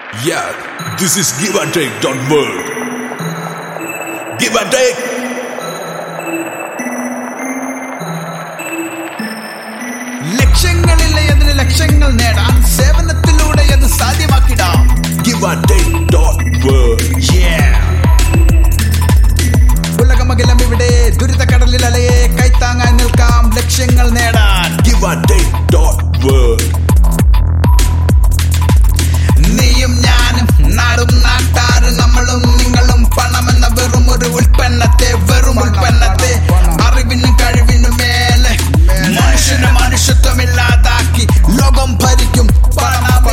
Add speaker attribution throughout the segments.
Speaker 1: Yeah, this is give and take, don't world. Give and take.
Speaker 2: ലക്ഷ്യങ്ങളിലെ അതിന് ലക്ഷ്യങ്ങൾ നേടാൻ സേവനത്തിലൂടെ അത് സാധ്യമാക്കിടാം
Speaker 1: Give and take, don't world.
Speaker 2: ഉലകമകലം ഇവിടെ ദുരിത കടലിൽ അലയെ കൈത്താങ്ങായി നിൽക്കാം ലക്ഷ്യങ്ങൾ നേടാൻ
Speaker 1: Give and take, don't world.
Speaker 2: നീയും ഞാനും നാടും നാട്ടാരും നമ്മളും നിങ്ങളും പണമെന്ന വെറും ഒരു ഉൽപ്പന്നത്തെ വെറും ഉൽപ്പന്നത്തെ അറിവിനും കഴിവിനും മേലെ മനുഷ്യന് മനുഷ്യത്വമില്ലാതാക്കി ലോകം ഭരിക്കും പണമേ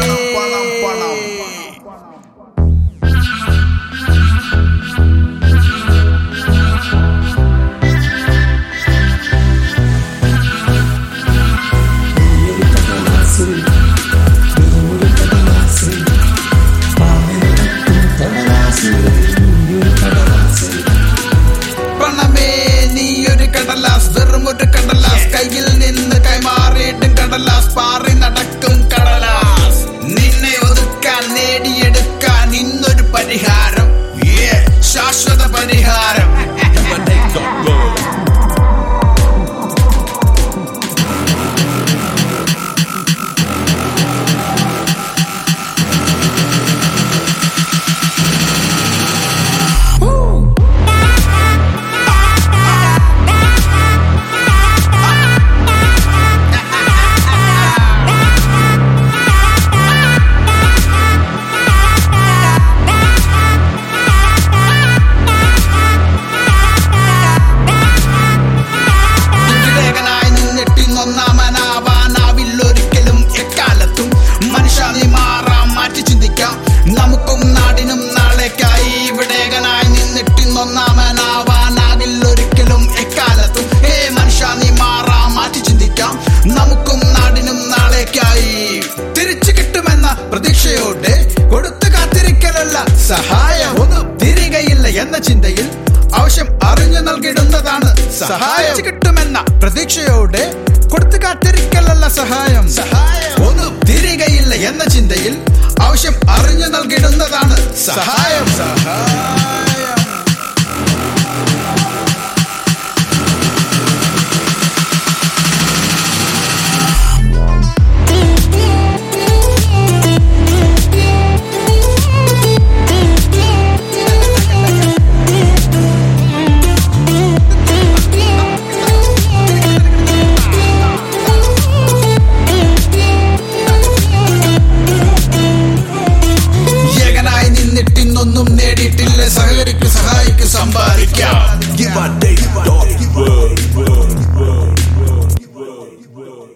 Speaker 2: പണമേ നീ ഒരു കടലാസ് വെറും ഒരു കടലാസ് കയ്യിൽ നിന്ന് കൈമാറിയിട്ടും കടലാസ് പാറി നടക്കും കടലാസ് നിന്നെ ഒതുക്കാൻ നേടിയെടുക്കാൻ ഇന്നൊരു പരിഹാരം Yeah, ശാശ്വത പരിഹാരം
Speaker 1: Give and take, don't world.
Speaker 2: വിവേകനായി നിന്നിട്ടിന്നൊന്നാമനാവാനാവില്ലൊരിക്കലും എക്കാലത്തും മനുഷ്യ നീ മാറാം മാറ്റി ചിന്തിക്കാം നമുക്കും നാടിനും നാളേക്കായി വിടേകനായി നിന്നിട്ടിന്നൊന്നാമനാവാനാവില്ലൊരിക്കലും എക്കാലത്തും ഏ മനുഷ്യ നീ മാറാം മാറ്റി ചിന്തിക്കാം നമുക്കും നാടിനും നാളേക്കായി തിരിച്ചു കിട്ടുമെന്ന പ്രതീക്ഷയോടെ കൊടുത്തു കാത്തിരിക്കലല്ല സഹായം ഒന്നും തിരികയില്ല എന്ന ചിന്തയിൽ ആവശ്യം അറിഞ്ഞു നൽകിടുന്നതാണ് സഹായം കിട്ടുമെന്ന പ്രതീക്ഷയോടെ കൊടുത്തു കാത്തിരിക്കലല്ല സഹായം സഹായം ഒന്നും തിരികയില്ല എന്ന ചിന്തയിൽ ആവശ്യം അറിഞ്ഞു നൽകിടുന്നതാണ് സഹായം സഹായം ഏകനായി നിന്നിട്ടിന്നൊന്നും നേടിയിട്ടില്ല സഹകരിക്ക് സഹായിക്ക് സമ്പാദിക്കാം